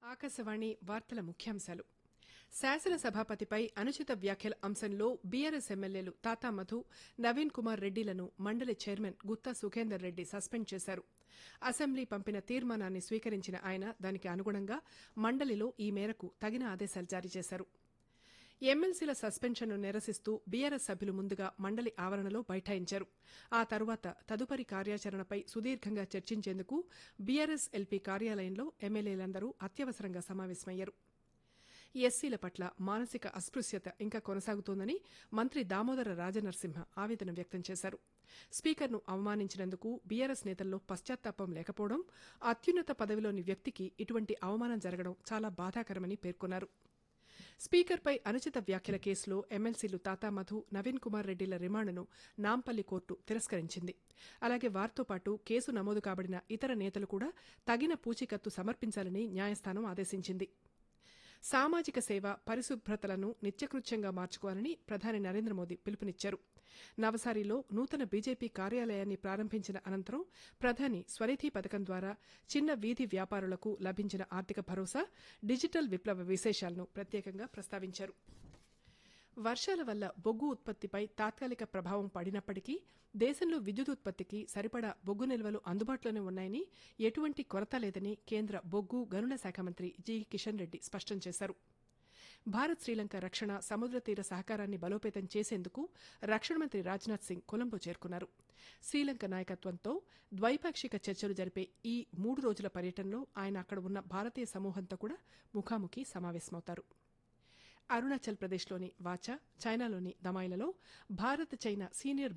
ఆకాశవాణి వార్తల ముఖ్యాంశాలు శాసన సభాపతిపై అనుచిత వ్యాఖ్యల అంశంలో బీఆర్ఎస్ ఎమ్మెల్యేలు తాతా మధు నవీన్ కుమార్ రెడ్డిలను మండలి చైర్మన్ గుత్తా సుఖేందర్ రెడ్డి సస్పెండ్ చేశారు అసెంబ్లీ పంపిన తీర్మానాన్ని స్వీకరించిన ఆయన దానికి అనుగుణంగా మండలిలో ఈ మేరకు తగిన ఆదేశాలు జారీ చేశారు ఎమ్మెల్సీల సస్పెన్షన్ను నిరసిస్తూ బీఆర్ఎస్ సభ్యులు ముందుగా మండలి ఆవరణలో బైఠాయించారు ఆ తరువాత తదుపరి కార్యాచరణపై సుదీర్ఘంగా చర్చించేందుకు బీఆర్ఎస్ ఎల్పీ కార్యాలయంలో ఎమ్మెల్యేలందరూ అత్యవసరంగా సమావేశమయ్యారు ఎస్సీల పట్ల మానసిక అస్పృశ్యత ఇంకా కొనసాగుతోందని మంత్రి దామోదర రాజనరసింహ ఆవేదన వ్యక్తం చేశారు స్పీకర్ను అవమానించినందుకు బీఆర్ఎస్ నేతల్లో పశ్చాత్తాపం లేకపోవడం అత్యున్నత పదవిలోని వ్యక్తికి ఇటువంటి అవమానం జరగడం చాలా బాధాకరమని పేర్కొన్నారు స్పీకర్పై అనుచిత వ్యాఖ్యల కేసులో ఎమ్మెల్సీలు తాతా మధు నవీన్ కుమార్ రెడ్డిల రిమాండ్ను నాంపల్లి కోర్టు తిరస్కరించింది అలాగే వారితో పాటు కేసు నమోదు కాబడిన ఇతర నేతలు కూడా తగిన పూచీకత్తు సమర్పించాలని న్యాయస్థానం ఆదేశించింది సామాజిక సేవ పరిశుభ్రతలను నిత్యకృత్యంగా మార్చుకోవాలని ప్రధాని నరేంద్ర మోదీ పిలుపునిచ్చారు నవసారిలో నూతన బీజేపీ కార్యాలయాన్ని ప్రారంభించిన అనంతరం ప్రధాని స్వనిధి పథకం ద్వారా చిన్న వీధి వ్యాపారులకు లభించిన ఆర్థిక భరోసా డిజిటల్ విప్లవ విశేషాలను ప్రత్యేకంగా ప్రస్తావించారు వర్షాల వల్ల బొగ్గు ఉత్పత్తిపై తాత్కాలిక ప్రభావం పడినప్పటికీ దేశంలో విద్యుత్ ఉత్పత్తికి సరిపడా బొగ్గు నిల్వలు అందుబాటులోనే ఉన్నాయని ఎటువంటి కొరత లేదని కేంద్ర బొగ్గు గనుల శాఖ మంత్రి జి కిషన్ రెడ్డి స్పష్టం చేశారు భారత్ శ్రీలంక రక్షణ సముద్ర తీర సహకారాన్ని బలోపేతం చేసేందుకు రక్షణ మంత్రి రాజ్నాథ్ సింగ్ కొలంబో చేరుకున్నారు శ్రీలంక నాయకత్వంతో ద్వైపాక్షిక చర్చలు జరిపే ఈ మూడు రోజుల పర్యటనలో ఆయన అక్కడ ఉన్న భారతీయ సమూహంతో కూడా ముఖాముఖి సమావేశమవుతారు అరుణాచల్ ప్రదేశ్లోని వాచా చైనాలోని దమాయిలలో భారత్ చైనా సీనియర్